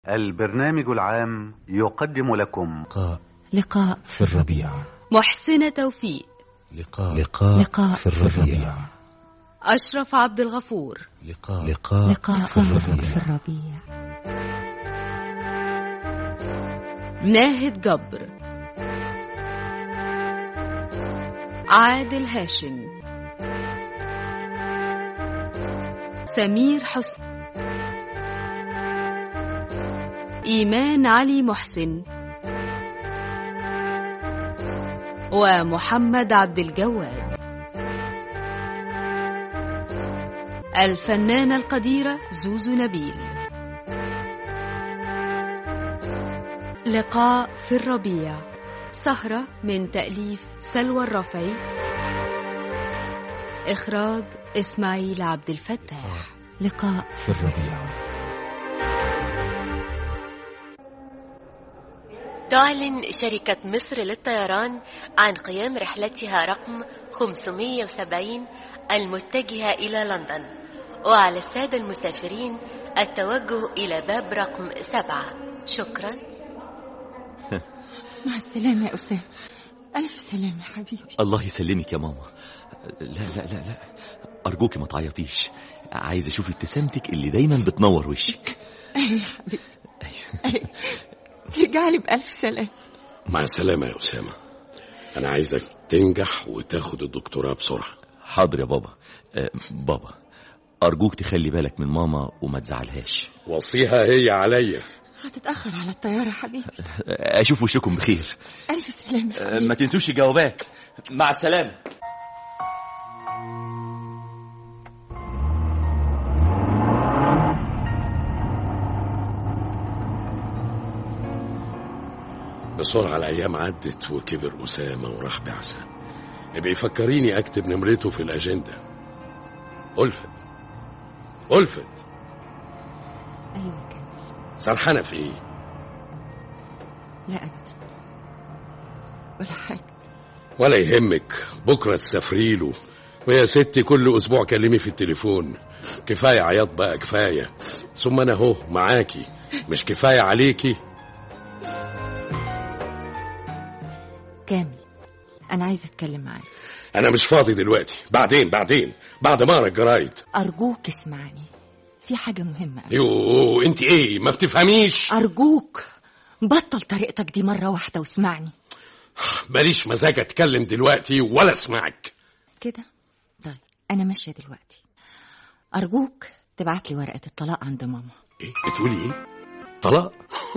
البرنامج العام يقدم لكم لقاء لقاء في الربيع محسنة توفيق لقاء لقاء, لقاء في الربيع أشرف عبد الغفور لقاء لقاء, لقاء في الربيع في الربيع ناهد جبر عادل هاشم سمير حسن إيمان علي محسن ومحمد عبد الجواد الفنانة القديرة زوزو نبيل لقاء في الربيع سهرة من تأليف سلوى الرفعي إخراج إسماعيل عبد الفتاح لقاء في الربيع تعلن شركة مصر للطيران عن قيام رحلتها رقم 570 المتجهة إلى لندن وعلى السادة المسافرين التوجه إلى باب رقم سبعة شكرا مع السلامة يا أسامة ألف سلامة حبيبي الله يسلمك يا ماما لا لا لا لا أرجوك ما تعيطيش عايز أشوف ابتسامتك اللي دايما بتنور وشك أيوة يا حبيبي أيوة رجعلي بألف سلامة مع السلامة يا أسامة أنا عايزك تنجح وتاخد الدكتوراه بسرعة حاضر يا بابا آه، بابا أرجوك تخلي بالك من ماما وما تزعلهاش وصيها هي عليا هتتأخر على الطيارة يا حبيبي آه، أشوف وشكم بخير ألف سلامة آه، ما تنسوش الجوابات مع السلامة بسرعة الأيام عدت وكبر أسامة وراح بعثة يبقى يفكريني أكتب نمرته في الأجندة ألفت ألفت أيوة كان سرحانة في إيه؟ لا أبدا ولا حاجة ولا يهمك بكرة تسافري له ويا ستي كل أسبوع كلمي في التليفون كفاية عياط بقى كفاية ثم أنا أهو معاكي مش كفاية عليكي كامل أنا عايزة أتكلم معاك أنا مش فاضي دلوقتي بعدين بعدين بعد ما أقرا الجرايد أرجوك اسمعني في حاجة مهمة أوي. يو أنت إيه ما بتفهميش أرجوك بطل طريقتك دي مرة واحدة واسمعني ماليش مزاج أتكلم دلوقتي ولا أسمعك كده طيب أنا ماشية دلوقتي أرجوك تبعت لي ورقة الطلاق عند ماما إيه بتقولي إيه؟ طلاق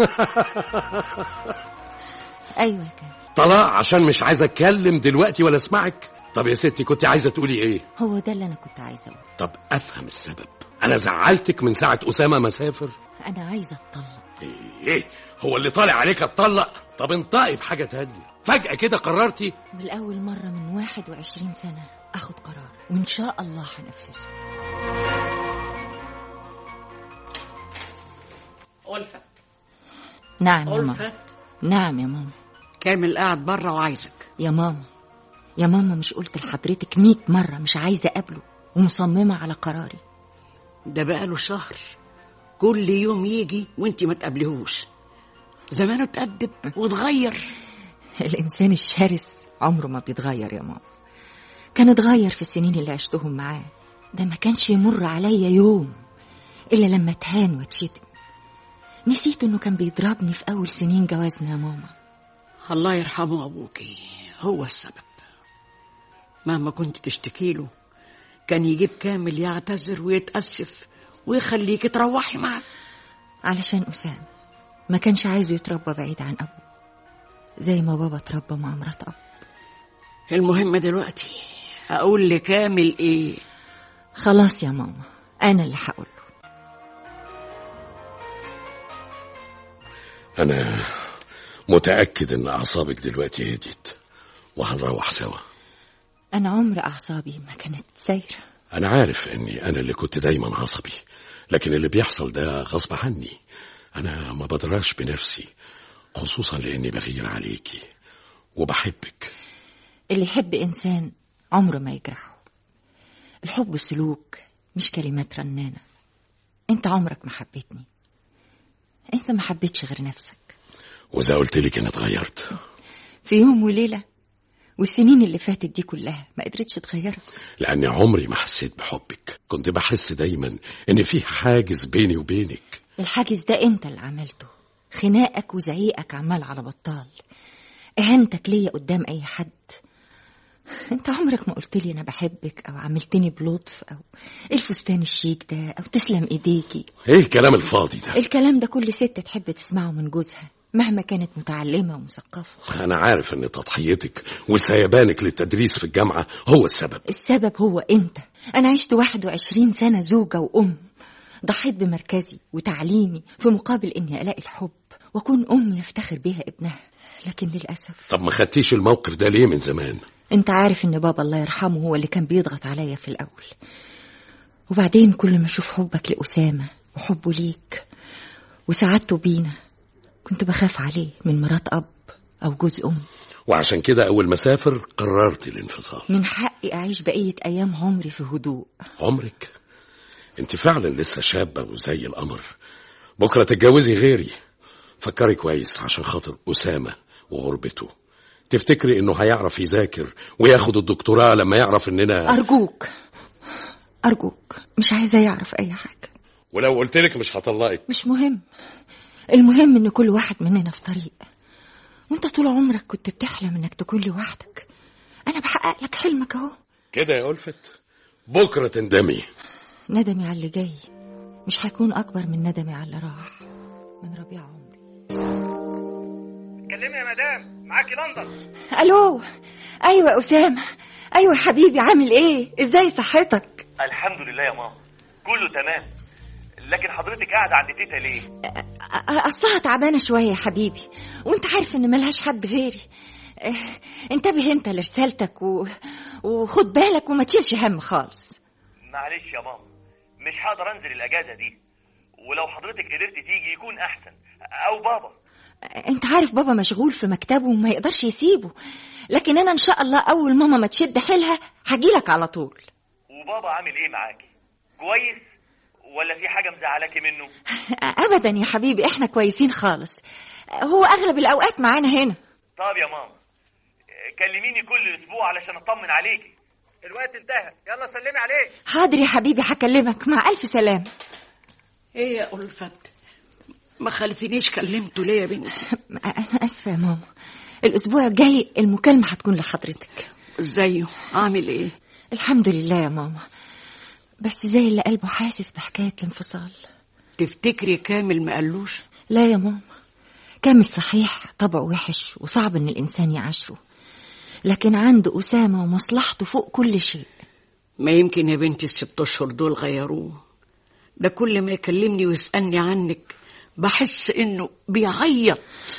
أيوة يا كامل طلاق عشان مش عايز أتكلم دلوقتي ولا أسمعك طب يا ستي كنت عايزة تقولي إيه؟ هو ده اللي أنا كنت عايزة أقوله طب أفهم السبب أنا زعلتك من ساعة أسامة ما سافر أنا عايزة أتطلق إيه هو اللي طالع عليك اتطلق طب انطقي بحاجة تانية فجأة كده قررتي والأول مرة من 21 سنة أخد قرار وإن شاء الله هنفذه ألفت نعم يا ماما ألفت نعم يا ماما كامل قاعد بره وعايزك يا ماما يا ماما مش قلت لحضرتك مية مرة مش عايزة أقابله ومصممة على قراري ده بقاله شهر كل يوم يجي وانت ما تقابليهوش زمانه اتأدب واتغير الإنسان الشرس عمره ما بيتغير يا ماما كان اتغير في السنين اللي عشتهم معاه ده ما كانش يمر عليا يوم إلا لما اتهان واتشتم نسيت إنه كان بيضربني في أول سنين جوازنا يا ماما الله يرحمه أبوكي هو السبب مهما كنت تشتكي له كان يجيب كامل يعتذر ويتأسف ويخليك تروحي معاه علشان أسامة ما كانش عايزه يتربى بعيد عن أبوه زي ما بابا اتربى مع مرات أب المهم دلوقتي أقول لكامل إيه خلاص يا ماما أنا اللي هقول له أنا متأكد إن أعصابك دلوقتي هديت وهنروح سوا أنا عمر أعصابي ما كانت سايرة أنا عارف إني أنا اللي كنت دايما عصبي لكن اللي بيحصل ده غصب عني أنا ما بدراش بنفسي خصوصا لأني بغير عليكي وبحبك اللي يحب إنسان عمره ما يجرحه الحب سلوك مش كلمات رنانة انت عمرك ما حبيتني انت ما حبيتش غير نفسك وإذا قلت لك أنا اتغيرت في يوم وليلة والسنين اللي فاتت دي كلها ما قدرتش تغيرك لأني عمري ما حسيت بحبك كنت بحس دايما إن في حاجز بيني وبينك الحاجز ده انت اللي عملته خناقك وزعيقك عمال على بطال اهانتك ليا قدام اي حد انت عمرك ما قلت لي انا بحبك او عملتني بلطف او إيه الفستان الشيك ده او تسلم ايديكي إيه الكلام الفاضي ده الكلام ده كل ست تحب تسمعه من جوزها مهما كانت متعلمة ومثقفة أنا عارف إن تضحيتك وسيبانك للتدريس في الجامعة هو السبب السبب هو انت انا عشت 21 سنة زوجة وام ضحيت بمركزي وتعليمي في مقابل اني الاقي الحب واكون ام يفتخر بيها ابنها لكن للاسف طب ما خدتيش الموقف ده ليه من زمان انت عارف ان بابا الله يرحمه هو اللي كان بيضغط عليا في الاول وبعدين كل ما اشوف حبك لاسامه وحبه ليك وسعادته بينا كنت بخاف عليه من مرات اب او جوز ام وعشان كده أول ما سافر قررت الانفصال من حقي اعيش بقيه ايام عمري في هدوء عمرك انت فعلا لسه شابة وزي القمر بكرة تتجوزي غيري فكري كويس عشان خاطر أسامة وغربته تفتكري انه هيعرف يذاكر وياخد الدكتوراه لما يعرف اننا ارجوك ارجوك مش عايزه يعرف اي حاجه ولو قلت لك مش هطلقك مش مهم المهم ان كل واحد مننا في طريق وانت طول عمرك كنت بتحلم انك تكون لوحدك انا بحقق لك حلمك اهو كده يا ألفت بكرة تندمي ندمي على اللي جاي مش هيكون اكبر من ندمي على اللي راح من ربيع عمري كلمي يا مدام معاكي لندن الو ايوه يا اسامه ايوه حبيبي عامل ايه ازاي صحتك الحمد لله يا ماما كله تمام لكن حضرتك قاعدة عند تيتا ليه؟ أ- اصلها تعبانه شويه يا حبيبي وانت عارف ان ملهاش حد غيري اه، انتبه انت لرسالتك و... وخد بالك وما تشيلش هم خالص معلش يا ماما مش هقدر انزل الاجازة دي ولو حضرتك قدرت تيجي يكون احسن او بابا انت عارف بابا مشغول في مكتبه وما يقدرش يسيبه لكن انا ان شاء الله اول ماما ما تشد حيلها هجيلك على طول وبابا عامل ايه معاكي؟ كويس ولا في حاجة مزعلاكي منه؟ ابدا يا حبيبي احنا كويسين خالص هو اغلب الاوقات معانا هنا طب يا ماما كلميني كل اسبوع علشان اطمن عليكي الوقت انتهى يلا سلمي عليه حاضر يا حبيبي هكلمك مع الف سلام ايه يا ألفت ما خلتنيش كلمته ليه يا بنتي انا اسفه يا ماما الاسبوع الجاي المكالمه هتكون لحضرتك ازايه عامل ايه الحمد لله يا ماما بس زي اللي قلبه حاسس بحكايه الانفصال تفتكري كامل ما قالوش لا يا ماما كامل صحيح طبعه وحش وصعب ان الانسان يعاشره لكن عنده اسامه ومصلحته فوق كل شيء ما يمكن يا بنتي الست اشهر دول غيروه ده كل ما يكلمني ويسألني عنك بحس انه بيعيط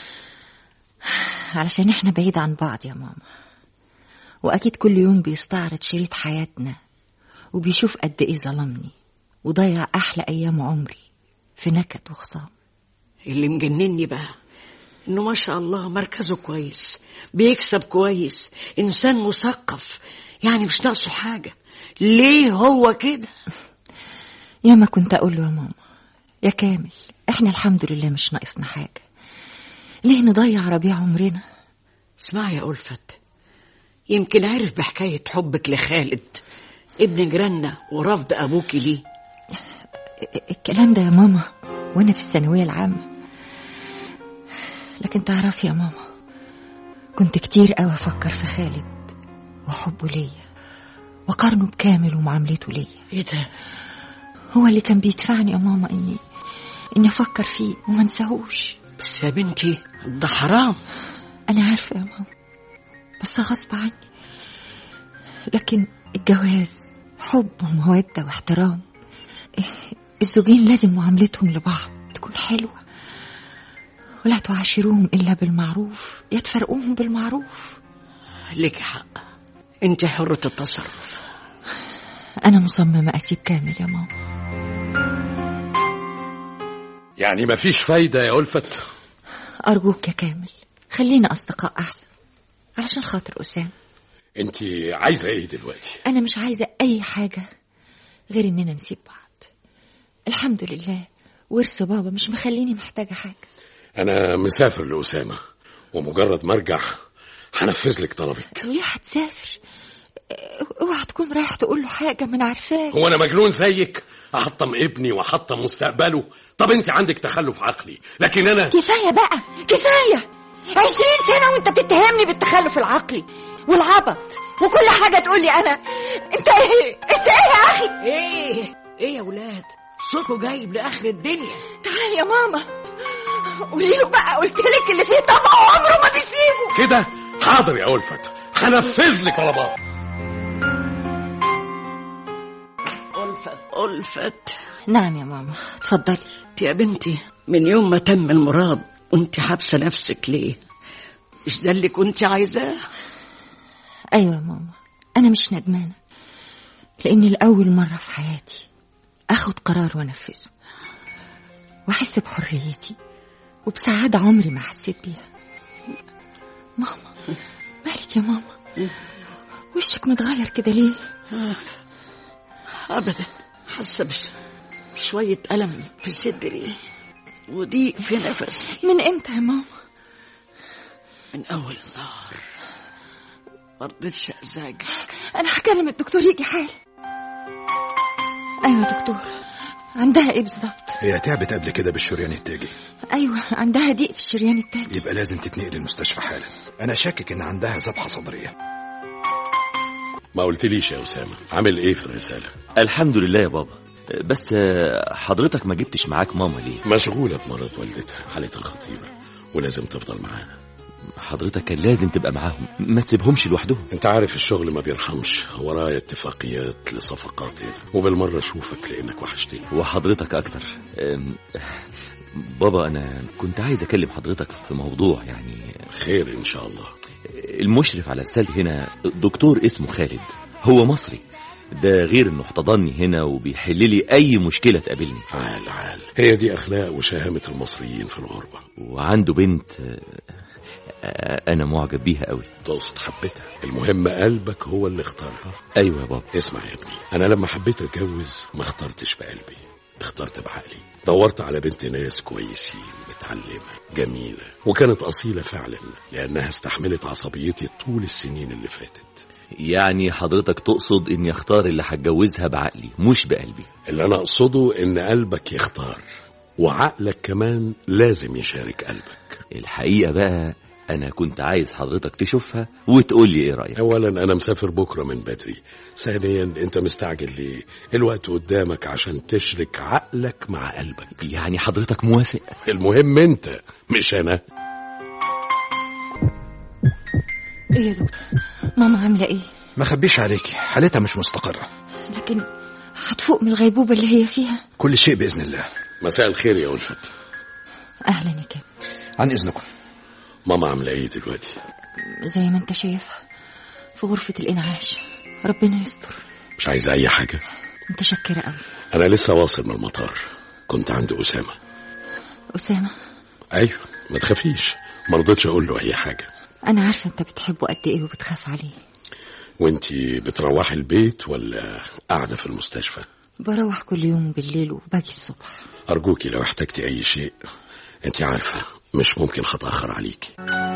علشان احنا بعيد عن بعض يا ماما واكيد كل يوم بيستعرض شريط حياتنا وبيشوف قد ايه ظلمني وضيع احلى ايام عمري في نكد وخصام اللي مجنني بقى انه ما شاء الله مركزه كويس بيكسب كويس انسان مثقف يعني مش ناقصه حاجه ليه هو كده يا ما كنت اقول له يا ماما يا كامل احنا الحمد لله مش ناقصنا حاجه ليه نضيع ربيع عمرنا اسمعي يا ألفت يمكن عرف بحكاية حبك لخالد ابن جيراننا ورفض أبوكي ليه الكلام ده يا ماما وانا في الثانويه العامه لكن تعرفي يا ماما كنت كتير قوي افكر في خالد وحبه ليا وقارنه بكامل ومعاملته ليا ايه ده هو اللي كان بيدفعني يا ماما اني اني افكر فيه وما انساهوش بس يا بنتي ده حرام انا عارفه يا ماما بس غصب عني لكن الجواز حب وموده واحترام الزوجين لازم معاملتهم لبعض تكون حلوه ولا تعاشروهم الا بالمعروف يا تفرقوهم بالمعروف لك حق انت حرة التصرف انا مصممه اسيب كامل يا ماما يعني مفيش فايدة يا ألفت ارجوك يا كامل خلينا اصدقاء احسن علشان خاطر اسامه انت عايزة ايه دلوقتي انا مش عايزه اي حاجه غير اننا نسيب بعض الحمد لله ورث بابا مش مخليني محتاجة حاجة انا مسافر لاسامه ومجرد ما ارجع هنفذ لك طلبك ليه هتسافر اوعى تكون رايح تقول له حاجة ما انا عارفاك هو انا مجنون زيك احطم ابني واحطم مستقبله طب انت عندك تخلف عقلي لكن انا كفاية بقى كفاية عشرين سنة وانت بتتهمني بالتخلف العقلي والعبط وكل حاجة تقولي انا انت ايه انت ايه يا اخي ايه ايه يا ولاد صوته جايب لاخر الدنيا تعال يا ماما قولي له بقى قلت لك اللي فيه طبعه عمره ما بيسيبه كده حاضر يا ألفت هنفذ لك طلبات ألفت ألفت نعم يا ماما اتفضلي انت يا بنتي من يوم ما تم المراد وانت حابسه نفسك ليه مش ده اللي كنت عايزاه ايوه يا ماما انا مش ندمانة لاني لاول مرة في حياتي اخد قرار وانفذه واحس بحريتي وبسعادة عمري ما حسيت بيها ماما مالك يا ماما وشك متغير كده ليه ابدا حاسه بش- بشويه الم في صدري وضيق في نفسي من امتى يا ماما من اول النهار ما رضيتش ازعجك انا هكلم الدكتور يجي حالا ايوه يا دكتور عندها ايه بالظبط هي تعبت قبل كده بالشريان التاجي ايوه عندها ضيق في الشريان التالي يبقى لازم تتنقل المستشفى حالا انا شاكك ان عندها ذبحه صدريه ما قلتليش يا أسامة عامل إيه في الرسالة الحمد لله يا بابا بس آه، حضرتك ما جبتش معاك ماما ليه مشغولة بمرض والدتها حالتها خطيرة ولازم تفضل معاها حضرتك كان لازم تبقى معاهم ما تسيبهمش لوحدهم انت عارف الشغل ما بيرحمش ورايا اتفاقيات لصفقات هنا وبالمرة اشوفك لانك وحشتني وحضرتك اكتر أم، بابا انا كنت عايز اكلم حضرتك في موضوع يعني خير ان شاء الله المشرف على السد هنا دكتور اسمه خالد هو مصري ده غير انه احتضني هنا وبيحل لي اي مشكله تقابلني عال عال هي دي اخلاق وشهامة المصريين في الغربة وعنده بنت آه، آه، انا معجب بيها قوي تقصد حبيتها المهم قلبك هو اللي اختارها ايوه يا بابا اسمع يا ابني انا لما حبيت اتجوز ما اخترتش بقلبي اخترت بعقلي دورت على بنت ناس كويسين متعلمة جميلة وكانت أصيلة فعلا لأنها استحملت عصبيتي طول السنين اللي فاتت يعني حضرتك تقصد اني اختار اللي هتجوزها بعقلي مش بقلبي اللي أنا أقصده إن قلبك يختار وعقلك كمان لازم يشارك قلبك الحقيقه بقى انا كنت عايز حضرتك تشوفها وتقول لي ايه رايك أولا أنا مسافر بكرة من بدري ثانيا أنت مستعجل ليه الوقت قدامك عشان تشرك عقلك مع قلبك يعني حضرتك موافق المهم أنت مش أنا ايه يا دكتور ماما عاملة ايه ما خبيش عليكي حالتها مش مستقره لكن هتفوق من الغيبوبة اللي هي فيها كل شيء باذن الله مساء الخير يا ألفت اهلا يا كابتن عن اذنكم ماما عاملة إيه دلوقتي زي ما انت شايف في غرفة الانعاش ربنا يستر مش عايزة أي حاجة متشكرة قوي أنا لسه واصل من المطار كنت عند أسامة أسامة أيوه ما تخافيش ما رضيتش أقول له أي حاجة أنا عارفة أنت بتحبه قد إيه وبتخاف عليه وانتي بتروحي البيت ولا قاعدة في المستشفى بروح كل يوم بالليل وباجي الصبح أرجوكي لو احتجتي أي شيء انتي عارفة مش ممكن هتأخر عليكي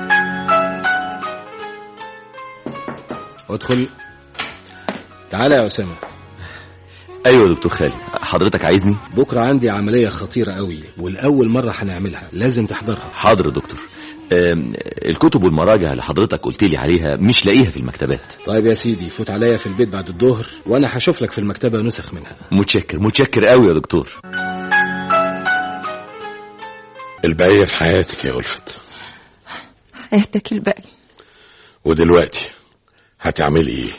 ادخل تعالى يا أسامة ايوه يا دكتور خالد حضرتك عايزني بكرة عندي عملية خطيرة قوي والأول مرة هنعملها لازم تحضرها حاضر يا دكتور أم، الكتب والمراجع اللي حضرتك قلت لي عليها مش لاقيها في المكتبات طيب يا سيدي فوت عليا في البيت بعد الظهر وأنا هشوف لك في المكتبة نسخ منها متشكر متشكر قوي يا دكتور البقية في حياتك يا ألفت حياتك الباقي ودلوقتي هتعملي ايه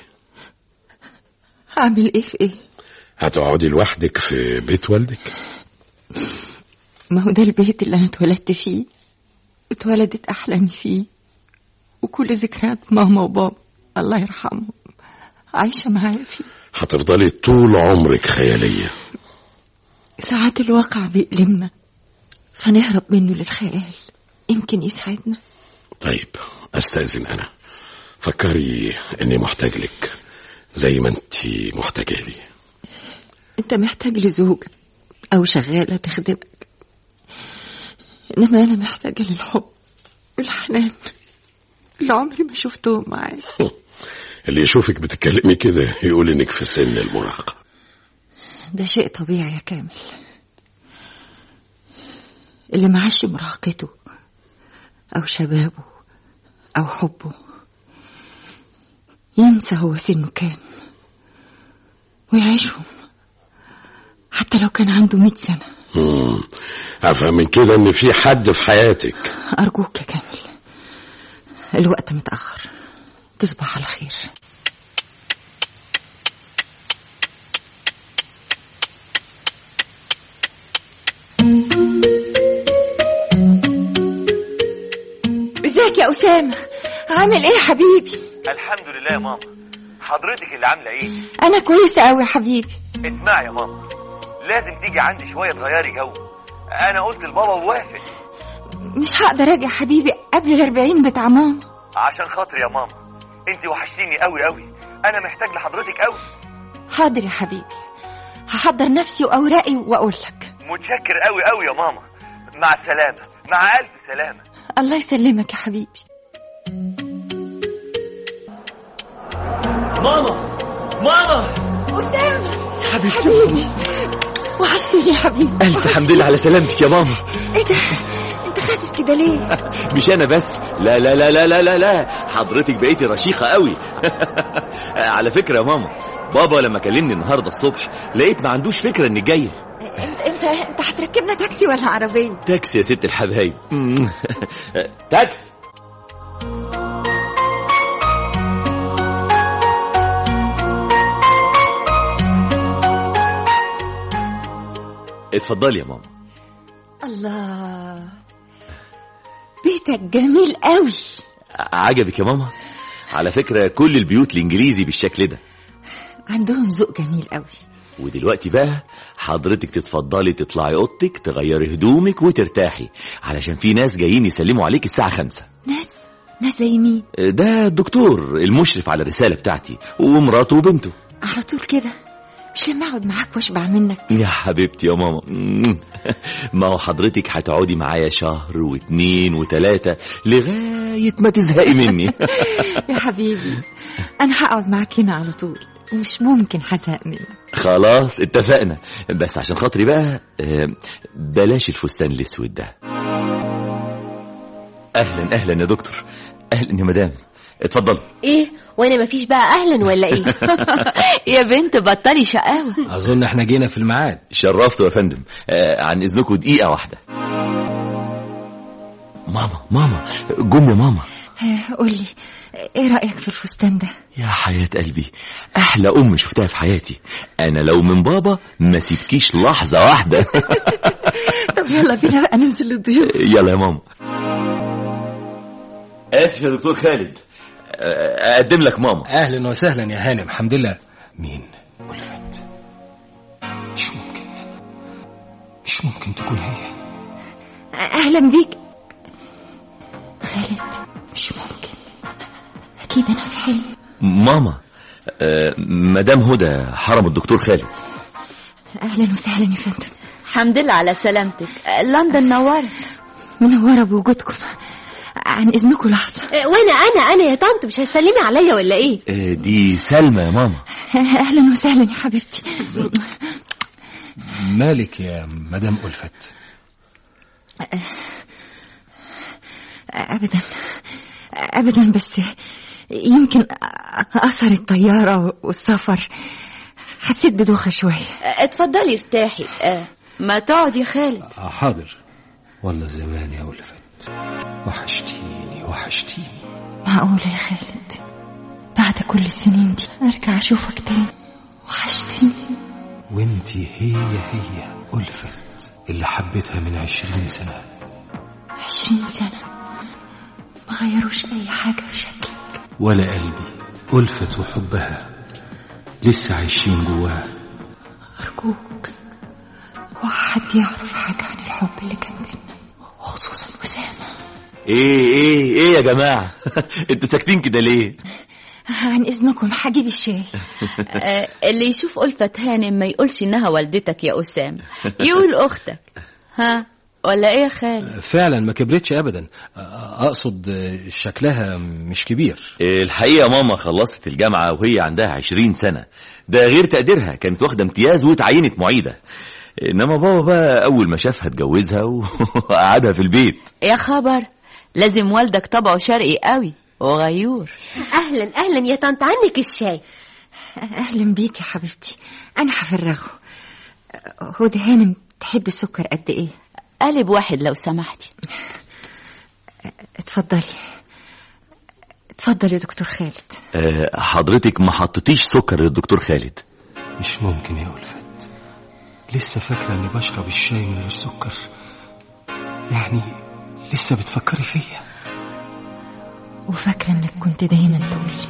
هعمل إيه في إيه هتقعدي لوحدك في بيت والدك ما هو ده البيت اللي أنا اتولدت فيه اتولدت أحلامي فيه وكل ذكريات ماما وبابا الله يرحمهم عايشة معايا فيه هتفضلي طول عمرك خيالية ساعات الواقع بيألمنا فنهرب منه للخيال يمكن يساعدنا طيب استأذن أنا فكري إني محتاج لك زي ما انتي محتاجة لي انت محتاج لزوجة او شغالة تخدمك إنما أنا محتاجة للحب والحنان اللي عمري ما شفتهم معاك اللي يشوفك بتتكلمي كده يقول انك في سن المراهقة ده شيء طبيعي يا كامل اللي معاش مراهقته أو شبابه أو حبه ينسى هو سنه كام ويعيشهم حتى لو كان عنده مئة سنة مم. افهم من كده ان في حد في حياتك أرجوك يا كامل الوقت متأخر تصبح على خير ازيك يا أسامة عامل ايه يا حبيبي الحمد لله يا ماما حضرتك اللي عامله ايه أنا كويسة أوي يا حبيبي اسمعي يا ماما لازم تيجي عندي شويه تغيري جو انا قلت لبابا ووافق مش هقدر أجي يا حبيبي قبل الأربعين بتاع ماما عشان خاطري يا ماما انت وحشتيني قوي قوي انا محتاج لحضرتك قوي حاضر يا حبيبي هحضر نفسي وأوراقي وأقول لك متشكر قوي قوي يا ماما مع السلامه مع الف سلامه الله يسلمك يا حبيبي ماما ماما أسامة حبيبتي حبيبي وحشتني يا حبيبي ألف حمد لله على سلامتك يا ماما ايه ده انت خاسس كده ليه مش أنا بس لا لا لا لا لا لا, لا. حضرتك بقيتي رشيقة قوي على فكرة يا ماما بابا لما كلمني النهاردة الصبح لقيت ما عندوش فكرة إنك جاية انت انت انت هتركبنا تاكسي ولا عربيه تاكسي يا ست الحبايب تاكسي اتفضلي يا ماما الله بيتك جميل قوي عجبك يا ماما على فكرة كل البيوت الإنجليزي بالشكل ده عندهم ذوق جميل قوي ودلوقتي بقى حضرتك تتفضلي تطلعي اوضتك تغيري هدومك وترتاحي علشان في ناس جايين يسلموا عليك الساعة خمسة ناس ناس زي مين ده الدكتور المشرف على الرسالة بتاعتي ومراته وبنته على طول كده مش لما اقعد معاك واشبع منك يا حبيبتي يا ماما ما هو حضرتك هتقعدي معايا شهر واتنين وتلاتة لغاية ما تزهقي مني يا حبيبي انا هقعد معاك هنا على طول ومش ممكن هزهق منك خلاص اتفقنا بس عشان خاطري بقى آه، بلاش الفستان الاسود ده اهلا اهلا يا دكتور اهلا يا مدام اتفضل ايه وانا مفيش بقى اهلا ولا ايه يا بنت بطلي شقاوة أظن إحنا جينا في الميعاد شرفتوا يا فندم آه، عن اذنكم دقيقه واحده ماما ماما جم يا ماما آه، قولي ايه رايك في الفستان ده يا حياة قلبي أحلى أم شفتها في حياتي أنا لو من بابا ما سيبكيش لحظة واحدة طب يلا بينا بقى ننزل للضيوف يلا يا ماما آسف يا دكتور خالد آه، أقدم لك ماما أهلا وسهلا يا هانم الحمد لله مين ألفت مش ممكن مش ممكن تكون هي اهلا بيك خالد مش ممكن اكيد انا في حلم ماما آه، مدام هدى حرم الدكتور خالد اهلا وسهلا يا فندم الحمد لله على سلامتك لندن نورت منوره بوجودكم عن اذنكم لحظه إيه، وانا انا انا يا طنط مش هتسلمي عليا ولا ايه آه، دي سلمى يا ماما اهلا وسهلا يا حبيبتي مالك يا مدام ألفت ابدا ابدا بس يمكن اثر الطياره والسفر حسيت بدوخه شويه اتفضلي ارتاحي آه، ما تقعد يا خالد آه حاضر والله زمان يا ألفت وحشتيني وحشتيني معقوله يا خالد بعد كل السنين دي ارجع اشوفك تاني وحشتني وانتي هي هي ألفت اللي حبيتها من عشرين سنة عشرين سنه ما غيروش اي حاجه في شكلي ولا قلبي ألفت وحبها لسه عايشين جواه أرجوك وحد يعرف حاجة عن الحب اللي كان بينا خصوصا أسامة إيه إيه إيه يا جماعة أنتوا ساكتين كده ليه عن إذنكم هجيب الشاي آه، اللي يشوف ألفة هانم ما يقولش إنها والدتك يا أسامة يقول أختك ها ولا ايه يا خالد فعلا ما كبرتش ابدا اقصد شكلها مش كبير الحقيقة ماما خلصت الجامعة وهي عندها عشرين سنة ده غير تقديرها كانت واخدة امتياز واتعينت معيدة انما بابا بقى اول ما شافها اتجوزها وقعدها في البيت يا خبر لازم والدك طبعه شرقي قوي وغيور اهلا اهلا يا طنط عنك الشاي اهلا بيك يا حبيبتي انا هفرغه هدى هانم تحب السكر قد ايه قالب واحد لو سمحتي اتفضلي اتفضل يا دكتور خالد أه، حضرتك ما حطيتيش سكر للدكتور خالد مش ممكن يا ألفت لسه فاكرة إني بشرب الشاي من غير سكر يعني لسه بتفكري فيا وفاكرة انك كنت دايما تقولي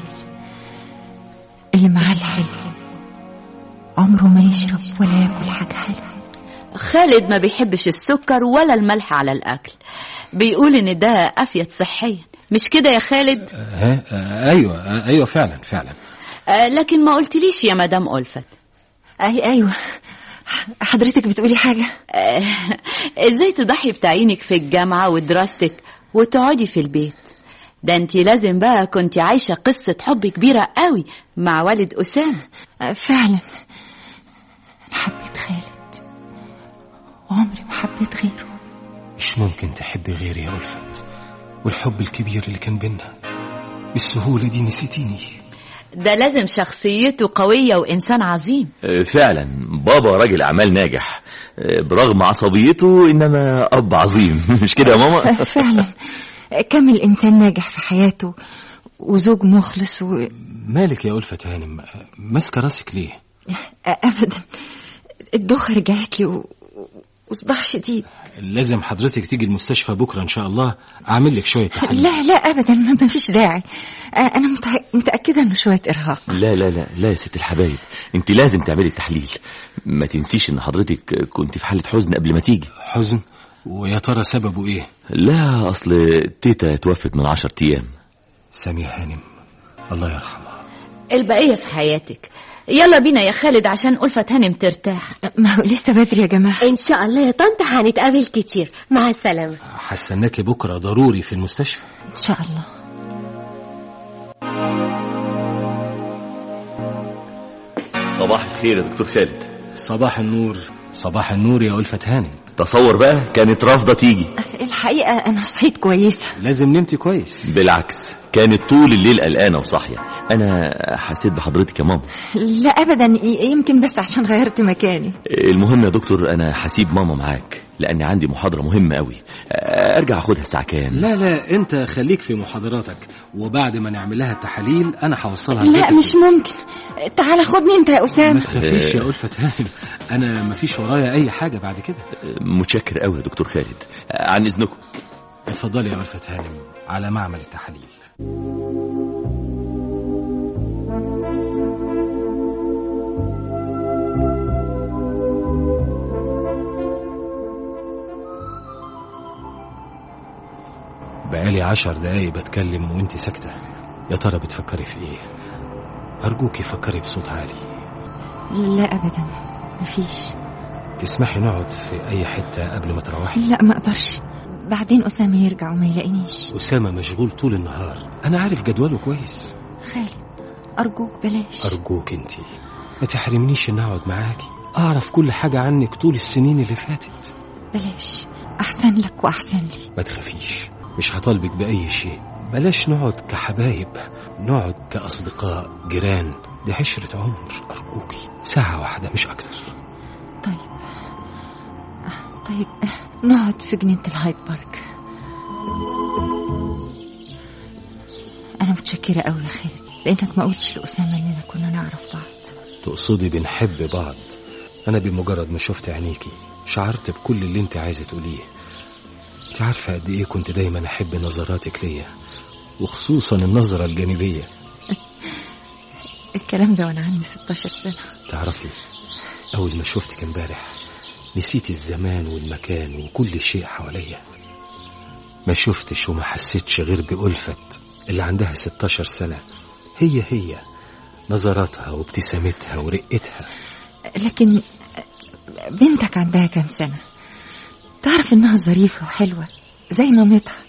اللي معاه الحلو عمره ما يشرب ولا ياكل حاجة حلوة خالد ما بيحبش السكر ولا الملح على الأكل بيقول إن ده أفيد صحيا مش كده يا خالد ها آه أيوة آه أيوة فعلا فعلا آه لكن ما قلتليش يا مدام ألفت أي أيوة حضرتك بتقولي حاجة آه إزاي تضحي بتعيينك في الجامعة ودراستك وتقعدي في البيت ده انت لازم بقى كنت عايشة قصة حب كبيرة قوي مع والد أسامة آه فعلا أنا حبيت خالد وعمري ما حبيت غيره مش ممكن تحبي غيري يا ألفت والحب الكبير اللي كان بينا بالسهولة دي نسيتيني ده لازم شخصيته قوية وإنسان عظيم أه، فعلا بابا راجل أعمال ناجح أه، برغم عصبيته إنما أب عظيم مش كده يا ماما فعلا كم الإنسان ناجح في حياته وزوج مخلص و... مالك يا ألفت هانم ماسكة راسك ليه أبدا الدوخة رجعت لي و... وصداع شديد لازم حضرتك تيجي المستشفى بكرة إن شاء الله أعمل لك شوية تحاليل لا لا أبدا ما فيش داعي أنا متع... متأكدة إنه شوية إرهاق لا لا لا لا يا ست الحبايب انت لازم تعملي تحليل ما تنسيش ان حضرتك كنت في حالة حزن قبل ما تيجي حزن ويا ترى سببه إيه لا اصل تيتا توفت من عشر ايام سامية هانم الله يرحمها البقية في حياتك يلا بينا يا خالد عشان ألفة هانم ترتاح ما هو لسه بدري يا جماعة ان شاء الله يا طنط هنتقابل كتير مع السلامة هستناكي بكرة ضروري في المستشفى إن شاء الله صباح الخير يا دكتور خالد صباح النور صباح النور يا ألفة هانم تصور بقى كانت رافضة تيجي الحقيقة أنا صحيت كويسة لازم نمتي كويس بالعكس كانت طول الليل قلقانة وصاحية أنا حسيت بحضرتك يا ماما لا أبدا ي- يمكن بس عشان غيرت مكاني المهم يا دكتور أنا هسيب ماما معاك لأني عندي محاضرة مهمة قوي أرجع أخدها الساعة كام لا لا أنت خليك في محاضراتك وبعد ما نعمل لها التحاليل أنا هوصلها لا لبيتك. مش ممكن تعال خدني أنت يا ما أسامة تخافيش يا ألفة هانم أنا مفيش ورايا أي حاجة بعد كده متشكر قوي يا دكتور خالد عن إذنكم اتفضلي يا ألفة هانم على معمل التحاليل بقالي عشر دقايق بتكلم وانت ساكتة يا ترى بتفكري في ايه أرجوكي فكري بصوت عالي لا أبدا مفيش تسمحي نقعد في أي حتة قبل ما تروحي لا ما أقدرش بعدين أسامة يرجع وما يلاقينيش أسامة مشغول طول النهار أنا عارف جدوله كويس خالد أرجوك بلاش أرجوك انتي ما تحرمنيش إن أقعد معاكي أعرف كل حاجة عنك طول السنين اللي فاتت بلاش أحسن لك وأحسن لي ما تخافيش مش هطالبك بأي شيء بلاش نقعد كحبايب نقعد كأصدقاء جيران دي عشرة عمر أرجوكي ساعة واحدة مش أكتر طيب آه، طيب آه، نقعد في جنينة الهايد بارك أنا متشكرة أوي يا خالد لأنك ما قلتش لأسامة إننا كنا نعرف بعض تقصدي بنحب بعض أنا بمجرد ما شفت عينيكي شعرت بكل اللي انت عايزة تقوليه انت عارفة قد ايه كنت دايما أحب نظراتك ليا وخصوصا النظرة الجانبية الكلام ده وأنا عندي 16 سنة تعرفي أول ما شفتك امبارح نسيت الزمان والمكان وكل شيء حواليا ما شفتش وما حسيتش غير بألفة اللي عندها 16 سنة هي هي نظراتها وابتسامتها ورقتها لكن بنتك عندها كام سنة تعرف إنها ظريفة وحلوة زي مامتها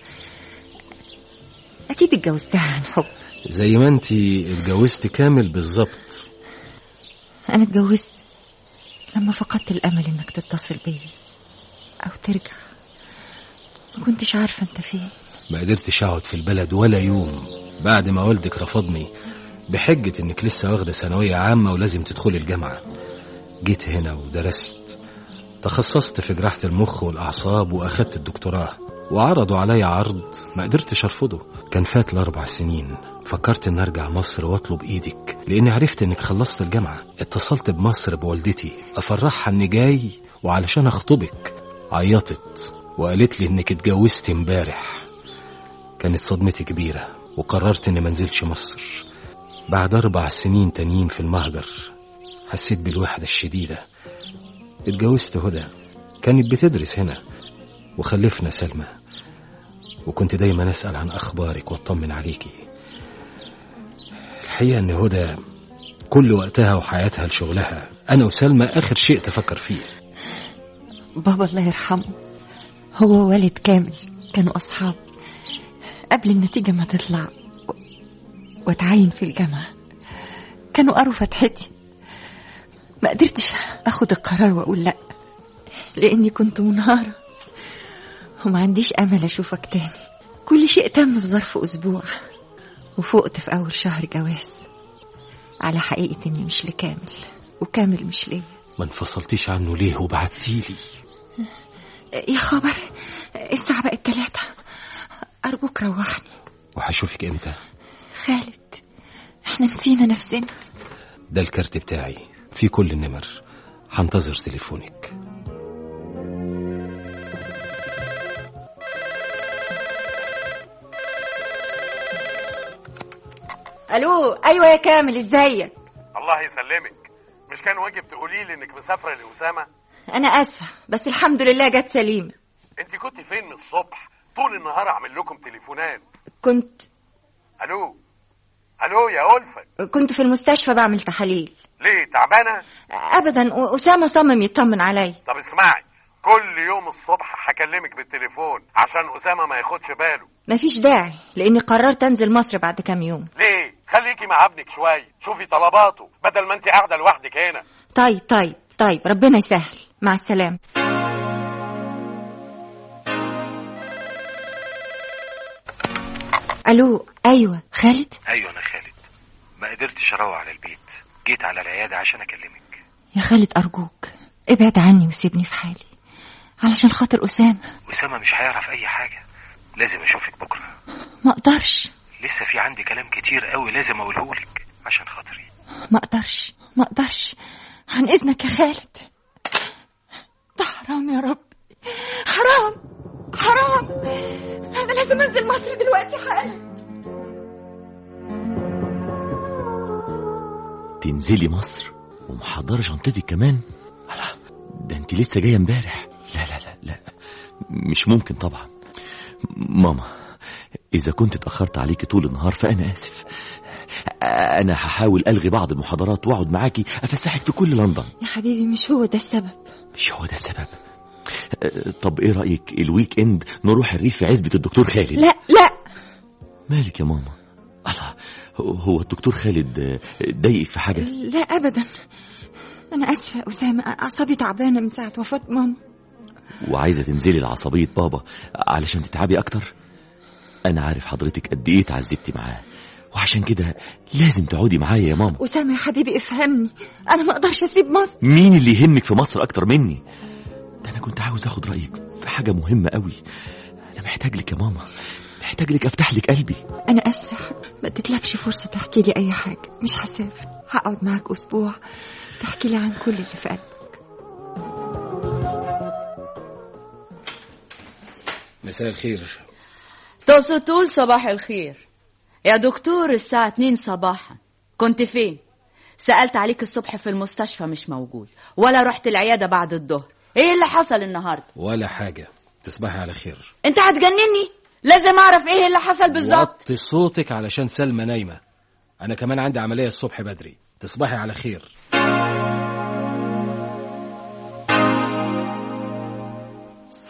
أكيد اتجوزتها عن حب زي ما انتي اتجوزتي كامل بالظبط أنا اتجوزت لما فقدت الأمل إنك تتصل بيا أو ترجع ما كنتش عارفة أنت فين ما قدرتش اقعد في البلد ولا يوم بعد ما والدك رفضني بحجة انك لسه واخدة ثانوية عامة ولازم تدخلي الجامعة جيت هنا ودرست تخصصت في جراحة المخ والأعصاب وأخدت الدكتوراه وعرضوا علي عرض ما قدرتش أرفضه كان فات الأربع سنين فكرت إن أرجع مصر وأطلب إيدك لأني عرفت إنك خلصت الجامعة اتصلت بمصر بوالدتي أفرحها إني جاي وعلشان أخطبك عيطت وقالت لي إنك اتجوزت امبارح كانت صدمتي كبيرة وقررت إني منزلش مصر بعد أربع سنين تانيين في المهجر حسيت بالوحدة الشديدة اتجوزت هدى كانت بتدرس هنا وخلفنا سلمى وكنت دايما أسأل عن أخبارك واطمن عليكي الحقيقة إن هدى كل وقتها وحياتها لشغلها أنا وسلمى آخر شيء تفكر فيه بابا الله يرحمه هو ووالد كامل كانوا أصحاب قبل النتيجة ما تطلع و- واتعين في الجامعة كانوا قروا فتحتي ما قدرتش أخد القرار وأقول لأ لأني كنت منهارة وما عنديش أمل أشوفك تاني كل شيء تم في ظرف أسبوع وفقت في أول شهر جواز على حقيقة إني مش لكامل وكامل مش ليا ما انفصلتيش عنه ليه وبعتيلي يا خبر الساعة بقت تلاتة أرجوك روحني وهشوفك امتى خالد احنا نسينا نفسنا ده الكارت بتاعي فيه كل النمر هنتظر تليفونك الو ايوه يا كامل ازيك الله يسلمك مش كان واجب تقولي لي انك مسافره لاسامه انا اسفه بس الحمد لله جت سليمه انت كنت فين من الصبح طول النهار اعمل لكم تليفونات كنت الو الو يا ألفت كنت في المستشفى بعمل تحاليل ليه تعبانه ابدا أ- اسامه صمم يطمن عليا طب اسمعي كل يوم الصبح هكلمك بالتليفون عشان اسامه ما ياخدش باله مفيش داعي لاني قررت انزل مصر بعد كام يوم ليه خليكي مع ابنك شويه شوفي طلباته بدل ما انت قاعده لوحدك هنا طيب طيب طيب ربنا يسهل مع السلامه الو ايوه خالد ايوه انا خالد ما قدرتش اروح على البيت جيت على العياده عشان اكلمك يا خالد ارجوك ابعد عني وسيبني في حالي علشان خاطر اسامه اسامه مش هيعرف اي حاجه لازم اشوفك بكره ما اقدرش لسه في عندي كلام كتير قوي لازم اقوله لك عشان خاطري ما اقدرش ما اقدرش عن اذنك يا خالد ده حرام يا رب حرام حرام انا لازم انزل مصر دلوقتي حالا تنزلي مصر ومحضرة شنطتك كمان الله ده انت لسه جاية امبارح لا لا لا لا مش ممكن طبعا ماما إذا كنت اتأخرت عليكي طول النهار فأنا آسف أنا هحاول ألغي بعض المحاضرات وأقعد معاكي أفسحك في كل لندن يا حبيبي مش هو ده السبب مش هو ده السبب أه، طب إيه رأيك الويك إند نروح الريف في عزبة الدكتور خالد لا لا مالك يا ماما الله هو- هو الدكتور خالد آه، ضايقك في حاجة لا ابدا انا اسفه يا اسامه اعصابي تعبانه من ساعه وفاه ماما وعايزة تنزلي لعصبية بابا علشان تتعبي أكتر أنا عارف حضرتك قد إيه اتعذبتي معاه وعشان كده لازم تقعدي معايا يا ماما اسامه يا حبيبي افهمني انا ما اقدرش اسيب مصر مين اللي يهمك في مصر أكتر مني ده أنا كنت عاوز أخد رأيك في حاجة مهمة قوي أنا محتاج لك يا ماما محتاج لك أفتح لك قلبي انا اسفه يا حبيبي ما اديتلكش فرصه تحكي لي اي حاجه مش هسافر هقعد معاك اسبوع تحكي لي عن كل اللي في قلبك مساء الخير تقصد تقول صباح الخير يا دكتور الساعة 2 صباحا كنت فين؟ سألت عليك الصبح في المستشفى مش موجود ولا رحت العيادة بعد الظهر ايه اللي حصل النهاردة؟ ولا حاجة تصبحي على خير انت هتجنني لازم اعرف ايه اللي حصل بالظبط وطي صوتك علشان سلمى نايمة أنا كمان عندي عملية الصبح بدري تصبحي على خير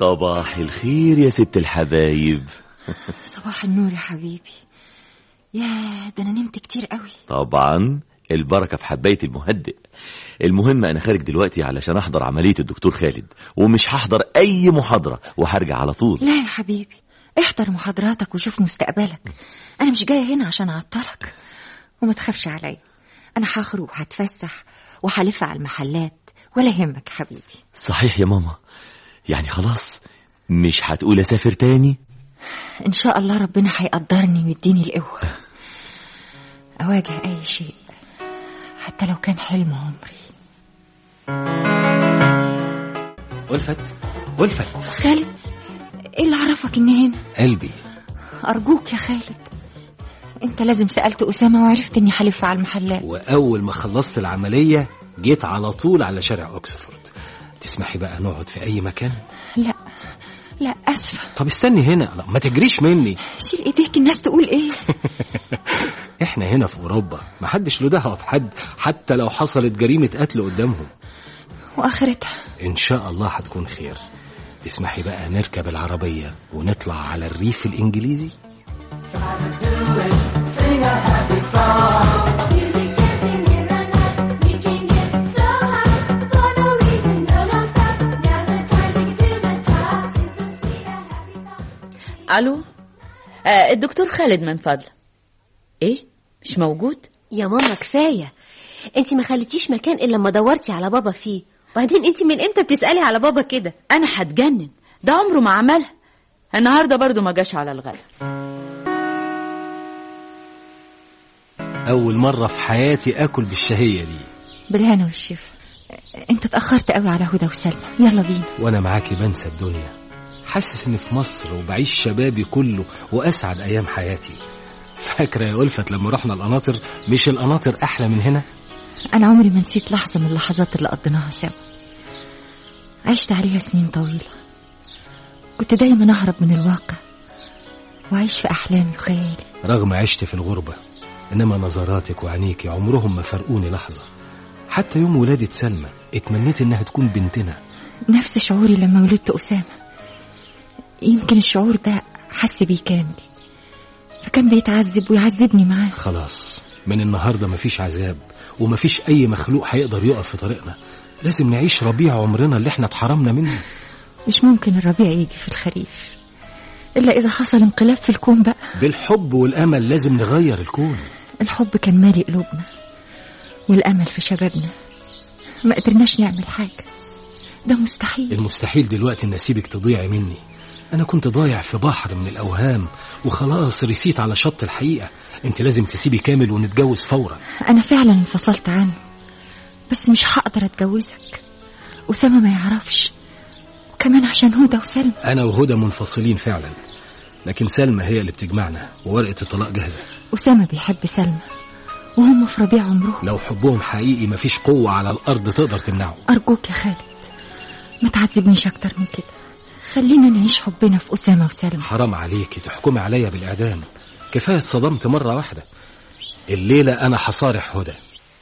صباح الخير يا ست الحبايب صباح النور يا حبيبي يا ده انا نمت كتير قوي طبعا البركة في حباية المهدئ المهم أنا خارج دلوقتي علشان أحضر عملية الدكتور خالد ومش هحضر أي محاضرة وهرجع على طول لا يا حبيبي احضر محاضراتك وشوف مستقبلك انا مش جايه هنا عشان اعطلك وما تخافش عليا انا هخرج وهتفسح وهلف على المحلات ولا يهمك يا حبيبي صحيح يا ماما يعني خلاص مش هتقول أسافر تاني ان شاء الله ربنا هيقدرني ويديني القوه اواجه اي شيء حتى لو كان حلم عمري ألفت ألفت خالد ايه اللي عرفك اني هنا قلبي ارجوك يا خالد انت لازم سالت اسامه وعرفت اني هلف على المحلات وأول ما خلصت العملية جيت على طول على شارع أوكسفورد تسمحي بقى نقعد في أي مكان لا لا اسفه طب استني هنا لا ما تجريش مني شيل ايديك الناس تقول ايه احنا هنا في أوروبا ما حدش له دعوة بحد حتى لو حصلت جريمة قتل قدامهم واخرتها إن شاء الله هتكون خير تسمحي بقى نركب العربية ونطلع على الريف الإنجليزي الو آه الدكتور خالد من فضله ايه مش موجود يا ماما كفايه انت ما خليتيش مكان الا لما دورتي على بابا فيه وبعدين انت من امتى بتسالي على بابا كده انا هتجنن ده عمره ما عملها النهارده برضو ما جاش على الغدا أول مرة في حياتي آكل بالشهية دي بالهنا والشفا انت اتاخرت قوي على هدى وسلمى يلا بينا وأنا معاكي بنسى الدنيا حاسس إني في مصر وبعيش شبابي كله وأسعد أيام حياتي فاكرة يا ألفت لما رحنا القناطر مش القناطر أحلى من هنا انا عمري ما نسيت لحظه من اللحظات اللي قضيناها سوا عشت عليها سنين طويله كنت دايما اهرب من الواقع واعيش في احلامي وخيالي رغم عشت في الغربة إنما نظراتك وعينيك عمرهم ما فرقوني لحظة حتى يوم ولادة سلمى اتمنيت إنها تكون بنتنا نفس شعوري لما ولدت أسامة يمكن الشعور ده حس بيه كامل فكان بيتعذب ويعذبني معاه خلاص من النهاردة مفيش عذاب ومفيش أي مخلوق هيقدر يقف في طريقنا لازم نعيش ربيع عمرنا اللي احنا اتحرمنا منه مش ممكن الربيع يجي في الخريف إلا إذا حصل انقلاب في الكون بقى بالحب والأمل لازم نغير الكون الحب كان مالي قلوبنا والأمل في شبابنا ما قدرناش نعمل حاجة ده مستحيل المستحيل دلوقتي إن أسيبك تضيعي مني أنا كنت ضايع في بحر من الأوهام وخلاص رسيت على شط الحقيقة أنت لازم تسيبي كامل ونتجوز فورا أنا فعلا انفصلت عنه بس مش هقدر أتجوزك أسامة ما يعرفش وكمان عشان هدى وسلمى أنا وهدى منفصلين فعلا لكن سلمى هي اللي بتجمعنا وورقة الطلاق جاهزة أسامة بيحب سلمى وهم في ربيع عمرهم لو حبهم حقيقي مفيش قوة على الأرض تقدر تمنعه أرجوك يا خالد ما تعذبنيش أكتر من كده خلينا نعيش حبنا في أسامة وسلمى حرام عليكي تحكمي عليا بالإعدام كفاية اتصدمت مرة واحدة الليلة أنا حصارح هدى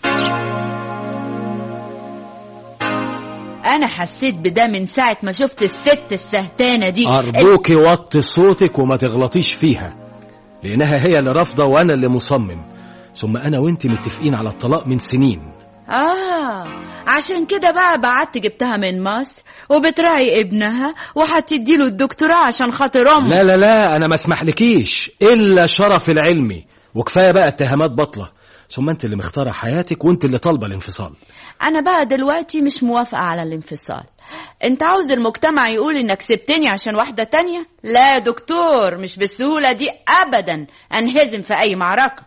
انا حسيت بده من ساعه ما شفت الست السهتانه دي أرجوكي وطي صوتك وما تغلطيش فيها لأنها هي اللي رافضة وأنا اللي مصمم ثم أنا وأنت متفقين على الطلاق من سنين اه عشان كده بقى بعت جبتها من مصر وبتراعي ابنها وهتديله الدكتوراه عشان خاطر امه لا لا لا أنا ما اسمحلكيش إلا شرف العلمي وكفاية بقى اتهامات باطلة ثم أنت اللي مختارة حياتك وأنت اللي طالبة الانفصال انا بقى دلوقتي مش موافقه على الانفصال انت عاوز المجتمع يقول انك سبتني عشان واحده تانية لا يا دكتور مش بالسهوله دي ابدا انهزم في اي معركه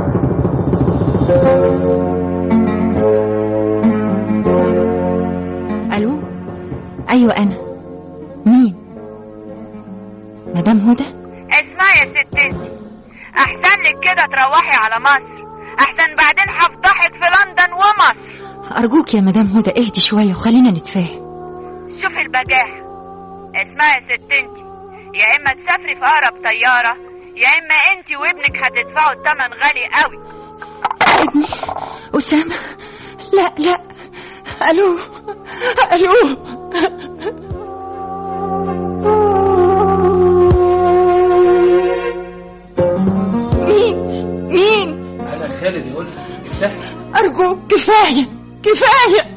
ألو أيوة أنا مين مدام هدى اسمعي يا ست انتي احسن لك كده تروحي على مصر احسن بعدين هفضحك في لندن ومصر أرجوك يا مدام هدى اهدي شوية وخلينا نتفاهم شوفي البجاحة اسمعي يا ست انتي يا اما تسافري في اقرب طيارة يا اما انتي وابنك هتدفعوا الثمن غالي قوي ابني أسامة لا لا ألو ألو خالد يا ألفت افتحي أرجوك كفاية كفاية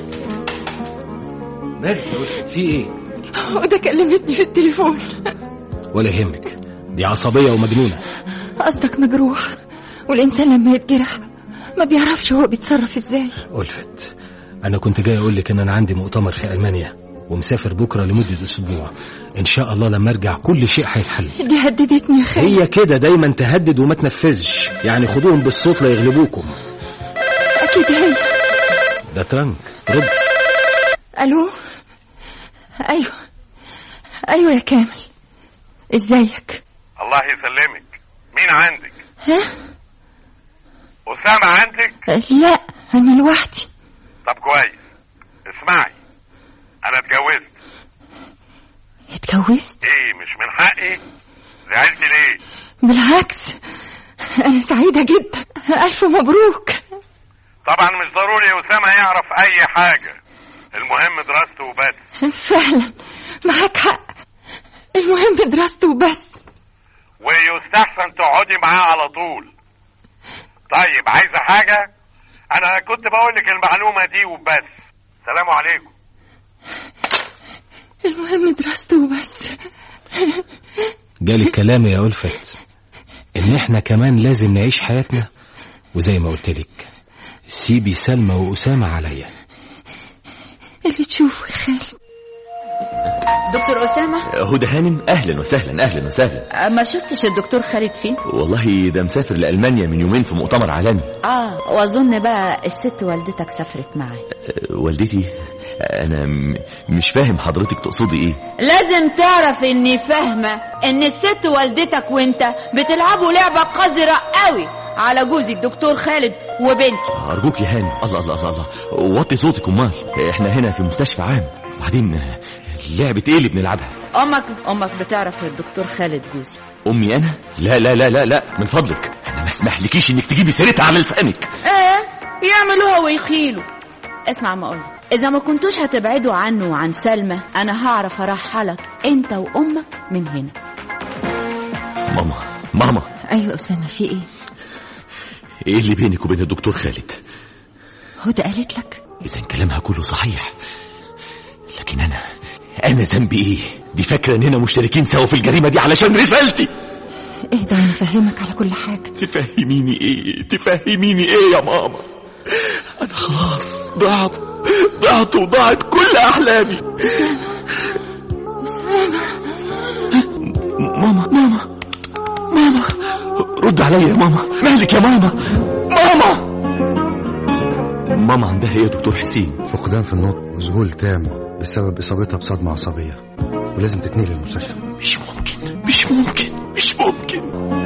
مالك يا ألفت في إيه؟ وده كلمتني في التليفون ولا يهمك دي عصبية ومجنونة قصدك مجروح والإنسان لما يتجرح ما بيعرفش هو بيتصرف إزاي ألفت أنا كنت جاي أقول لك إن أنا عندي مؤتمر في ألمانيا ومسافر بكرة لمدة أسبوع إن شاء الله لما أرجع كل شيء هيتحل دي هددتني يا خالد هي كده دايما تهدد وما تنفذش يعني خدوهم بالصوت لا يغلبوكم أكيد هي ده ترنك رد ألو أيوه أيوه يا كامل إزيك الله يسلمك مين عندك ها أسامة عندك لا أنا لوحدي طب كويس اسمعي أنا اتجوزت اتجوزت إيه مش من حقي زعلت ليه بالعكس أنا سعيدة جدا ألف مبروك طبعا مش ضروري أسامة يعرف أي حاجة المهم دراسته وبس فعلا معاك حق المهم دراسته وبس ويستحسن تقعدي معاه على طول طيب عايزة حاجة أنا كنت بقول لك المعلومة دي وبس سلام عليكم المهم دراسته وبس جالي كلام يا ألفت إن إحنا كمان لازم نعيش حياتنا وزي ما قلت لك سيبي سلمى وأسامة عليا اللي تشوفه يا خالد دكتور أسامة هدى هانم اهلا وسهلا اهلا وسهلا ما شفتش الدكتور خالد فين والله ده مسافر لالمانيا من يومين في مؤتمر عالمي اه واظن بقى الست والدتك سافرت معاه أه، والدتي انا م- مش فاهم حضرتك تقصدي ايه لازم تعرف اني فاهمة ان الست والدتك وانت بتلعبوا لعبة قذرة قوي على جوزي الدكتور خالد وبنتي ارجوك يا هانم الله الله الله الله وطي صوتك امال احنا هنا في مستشفى عام وبعدين أه، لعبه ايه اللي بنلعبها امك امك بتعرف الدكتور خالد جوزي امي انا لا لا لا لا لا من فضلك انا ما اسمحلكيش انك تجيبي سيرتها على لسانك ايه يعملوها ويخيلوا اسمع ما اقول اذا ما كنتوش هتبعدوا عنه وعن سلمى انا هعرف ارحلك انت وامك من هنا ماما ماما أيوه أسامة في إيه ايه اللي بينك وبين الدكتور خالد هدى قالت لك اذا كلامها كله صحيح لكن انا انا ذنبي ايه دي فاكره اننا مشتركين سوا في الجريمه دي علشان رسالتي اهدى وأنا أفهمك على كل حاجة تفهميني ايه تفهميني ايه يا ماما انا خلاص ضعت ضعت وضاعت كل احلامي ماما ماما ماما رد عليا يا ماما مالك يا ماما ماما ماما عندها ايه يا دكتور حسين فقدان في النطق وذهول تام بسبب إصابتها بصدمة عصبية ولازم تتنقل للمستشفى مش ممكن مش ممكن مش ممكن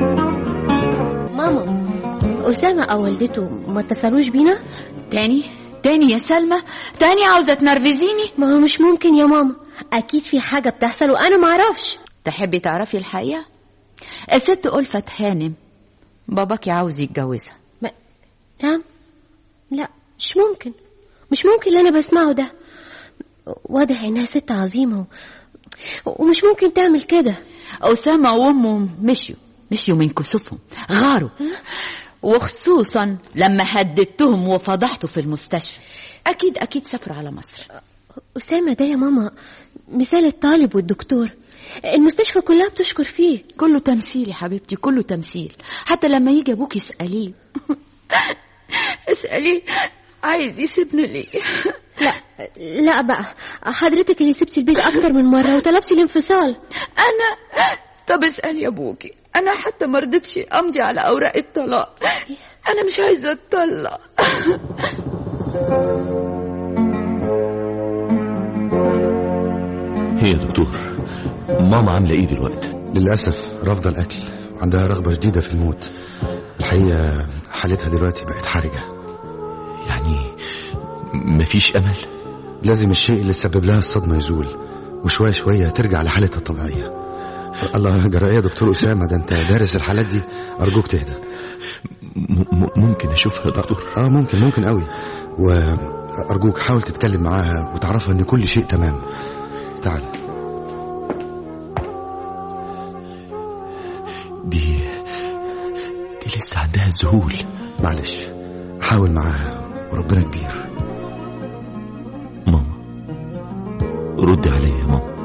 ماما أسامة أو والدته ما اتصلوش بينا تاني تاني يا سلمى تاني عاوزة تنرفزيني ما هو مش ممكن يا ماما أكيد في حاجة بتحصل وأنا معرفش تحبي تعرفي الحقيقة الست ألفت هانم باباكي عاوز يتجوزها ما... نعم لا مش ممكن مش ممكن اللي أنا بسمعه ده واضح إنها ست عظيمة و... ومش ممكن تعمل كده أسامة وأمه مشيوا مشيوا من كسوفهم غاروا وخصوصا لما هددتهم وفضحته في المستشفى أكيد أكيد سافروا على مصر أسامة ده يا ماما مثال الطالب والدكتور المستشفى كلها بتشكر فيه كله تمثيل يا حبيبتي كله تمثيل حتى لما يجي أبوك اسأليه اسأليه عايز يسيبنا ليه لا لا بقى حضرتك اللي سبتي البيت أكتر من مرة وطلبتي الانفصال أنا طب اسألي أبوكي أنا حتى ما رضيتش أمضي على أوراق الطلاق أنا مش عايزة أتطلق هي يا دكتور ماما عامله ايه دلوقتي للأسف رافضة الأكل وعندها رغبة شديدة في الموت الحقيقة حالتها دلوقتي بقت حرجة يعني مفيش امل لازم الشيء اللي سبب لها الصدمة يزول وشوية شوية ترجع لحالتها الطبيعية الله جرى ايه يا دكتور أسامة ده انت دارس الحالات دي أرجوك تهدى م- ممكن اشوفها يا دكتور اه ممكن ممكن قوي وأرجوك حاول تتكلم معاها وتعرفها ان كل شيء تمام تعال دي دي لسه عندها الذهول معلش حاول معاها وربنا كبير ماما ردي عليا يا ماما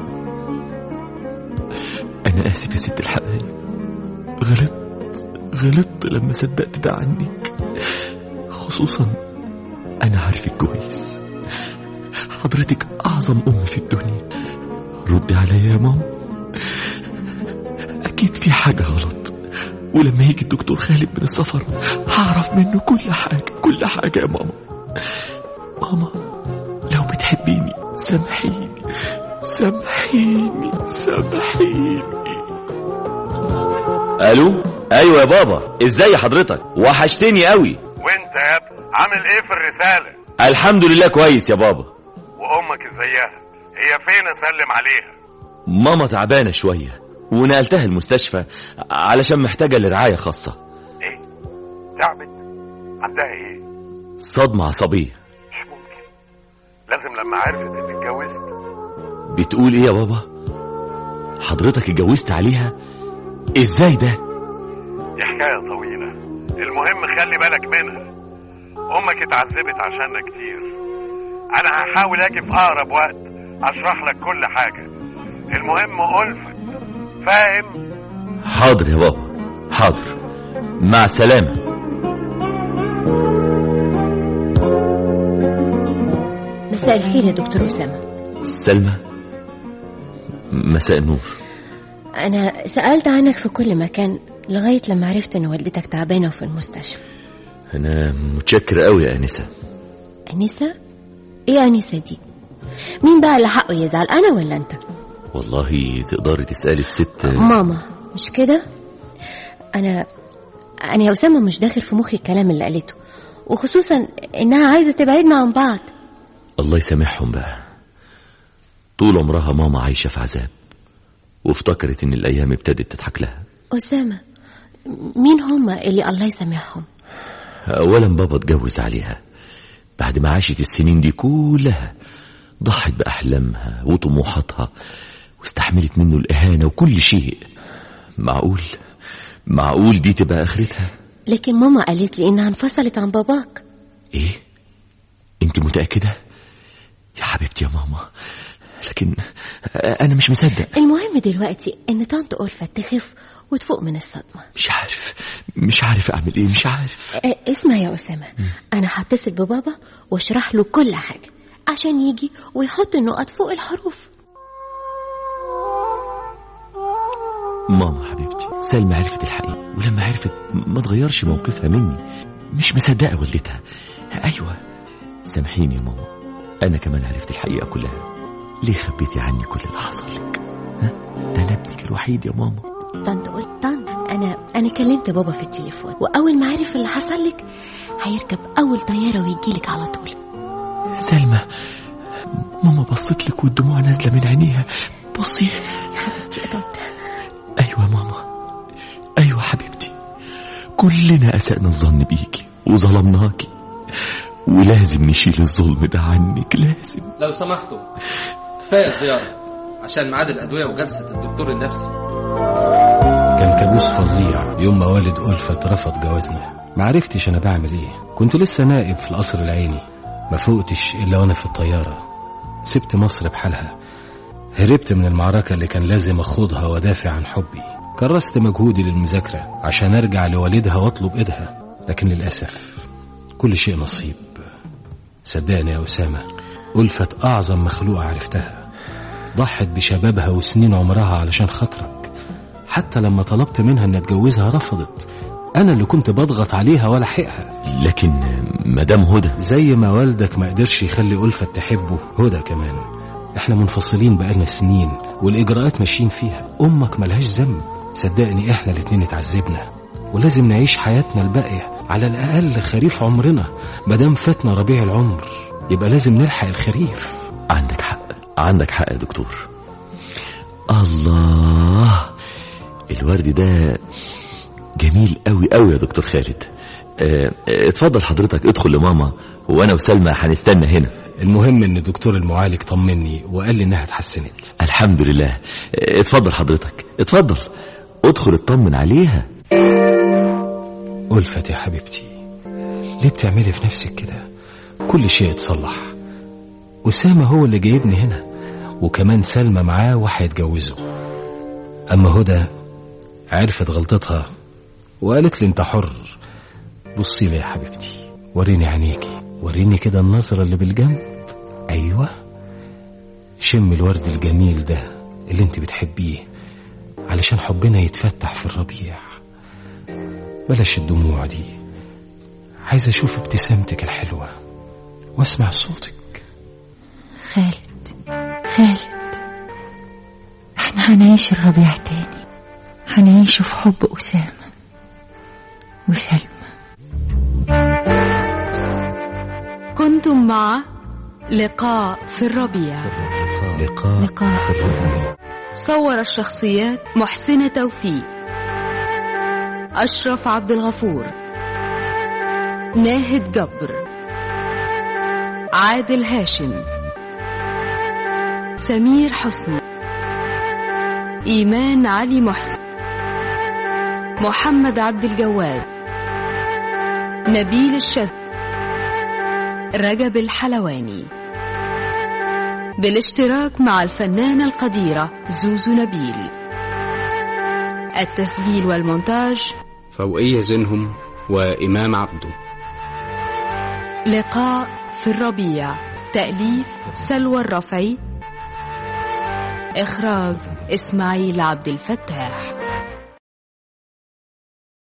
أنا آسف يا ست الحبايب غلطت غلطت لما صدقت ده عنك خصوصا أنا عارفك كويس حضرتك أعظم أم في الدنيا ردي عليا يا ماما أكيد في حاجة غلط ولما يجي الدكتور خالد من السفر هعرف منه كل حاجة كل حاجة يا ماما ماما لو بتحبيني سامحيني سامحيني سامحيني الو ايوه يا بابا ازاي حضرتك وحشتني قوي وانت يا ابني عامل ايه في الرسالة الحمد لله كويس يا بابا وامك ازيها هي فين اسلم عليها ماما تعبانه شويه ونقلتها المستشفى علشان محتاجه لرعايه خاصه ايه تعبت عندها ايه صدمه عصبيه مش ممكن لازم لما عرفت اني اتجوزت بتقول ايه يا بابا حضرتك اتجوزت عليها ازاي ده دي حكاية طويلة المهم خلي بالك منها امك اتعذبت عشاننا كتير انا هحاول اجي في اقرب وقت اشرح لك كل حاجة المهم ألفت فاهم حاضر يا بابا حاضر مع السلامه مساء الخير يا دكتور أسامة سلمى مساء النور أنا سألت عنك في كل مكان لغاية لما عرفت إن والدتك تعبانة وفي المستشفى انا متشكر قوي يا انسه أنسة؟ إيه أنسة دي؟ مين بقى اللي حقه يزعل أنا ولا أنت؟ والله تقدري تسالي الست ماما مش كده؟ أنا أنا يا أسامة مش داخل في مخي الكلام اللي قالته وخصوصا إنها عايزة تبعدنا عن بعض الله يسامحهم بقى طول عمرها ماما عايشة في عذاب وافتكرت ان الايام ابتدت تضحك لها أسامة مين هما اللي الله يسامحهم؟ اولا بابا اتجوز عليها بعد ما عاشت السنين دي كلها ضحت باحلامها وطموحاتها واستحملت منه الاهانه وكل شيء معقول معقول دي تبقى اخرتها لكن ماما قالت لي إنها انفصلت عن باباك ايه انت متاكده يا حبيبتي يا ماما لكن انا مش مصدق المهم دلوقتي إن طنط ألفة تخف وتفوق من الصدمة مش عارف مش عارف اعمل ايه مش عارف اه، اسمع يا أسامة أنا هتصل ببابا واشرح له كل حاجة عشان يجي ويحط النقط فوق الحروف ماما حبيبتي سلمى عرفت الحقيقة ولما عرفت ما تغيرش موقفها مني مش مصدقة والدتها أيوة سامحيني يا ماما أنا كمان عرفت الحقيقة كلها ليه خبيتي عني كل اللي حصل لك ها ده أنا ابنك الوحيد يا ماما طنط قلت طنط أنا أنا كلمت بابا في التليفون وأول ما عرف اللي حصل لك هيركب أول طيارة ويجيلك على طول سلمى ماما بصت لك والدموع نازلة من عينيها بصي يا حبيبتي يا طنط أيوة يا ماما أيوة حبيبتي كلنا أسأنا الظن بيكي وظلمناكي ولازم نشيل الظلم ده عنك لازم لو سمحتوا كفايه الزياره عشان ميعاد الادويه وجلسه الدكتور النفسي كان كابوس فظيع يوم ما والد ألفت رفض جوازنا ما عرفتش أنا بعمل إيه كنت لسه نائب في القصر العيني ما فوقتش إلا وأنا في الطيارة سبت مصر بحالها هربت من المعركة اللي كان لازم أخوضها وأدافع عن حبي كرست مجهودي للمذاكرة عشان أرجع لوالدها وأطلب إيدها لكن للأسف كل شيء نصيب صدقني يا أسامة ألفت أعظم مخلوقة عرفتها ضحت بشبابها وسنين عمرها علشان خاطرك حتى لما طلبت منها ان اتجوزها رفضت انا اللي كنت بضغط عليها ولا حقها لكن مدام هدى زي ما والدك ما قدرش يخلي ألفة تحبه هدى كمان احنا منفصلين بقالنا سنين والاجراءات ماشيين فيها امك ملهاش ذنب صدقني احنا الاتنين اتعذبنا ولازم نعيش حياتنا الباقية على الاقل خريف عمرنا مادام فاتنا ربيع العمر يبقى لازم نلحق الخريف عندك حق عندك حق يا دكتور الله الورد ده جميل قوي قوي يا دكتور خالد اه اه، اتفضل حضرتك ادخل لماما وانا وسلمى هنستنى هنا المهم ان الدكتور المعالج طمني وقال لي انها اتحسنت الحمد لله اه، اتفضل حضرتك اتفضل ادخل اطمن عليها ألفت يا حبيبتي ليه بتعملي في نفسك كده كل شيء اتصلح أسامة هو اللي جايبني هنا وكمان سلمى معاه وهيتجوزوا أما هدى عرفت غلطتها وقالت لي انت حر بصي لي يا حبيبتي وريني عينيكي وريني كده النظرة اللي بالجنب أيوة شم الورد الجميل ده اللي انت بتحبيه علشان حبنا يتفتح في الربيع بلاش الدموع دي عايز اشوف ابتسامتك الحلوة واسمع صوتك خالد خالد احنا هنعيش الربيع تاني هنعيشه في حب أسامة وسلمى كنتم مع لقاء في الربيع لقاء, لقاء في الربيع صور الشخصيات محسنة توفيق أشرف عبد الغفور ناهد جبر عادل هاشم سمير حسني إيمان علي محسن محمد عبد الجواد نبيل الشذ رجب الحلواني بالاشتراك مع الفنانة القديرة زوزو نبيل التسجيل والمونتاج فوقية زينهم وإمام عبده لقاء في الربيع تأليف سلوى الرفعي إخراج إسماعيل عبد الفتاح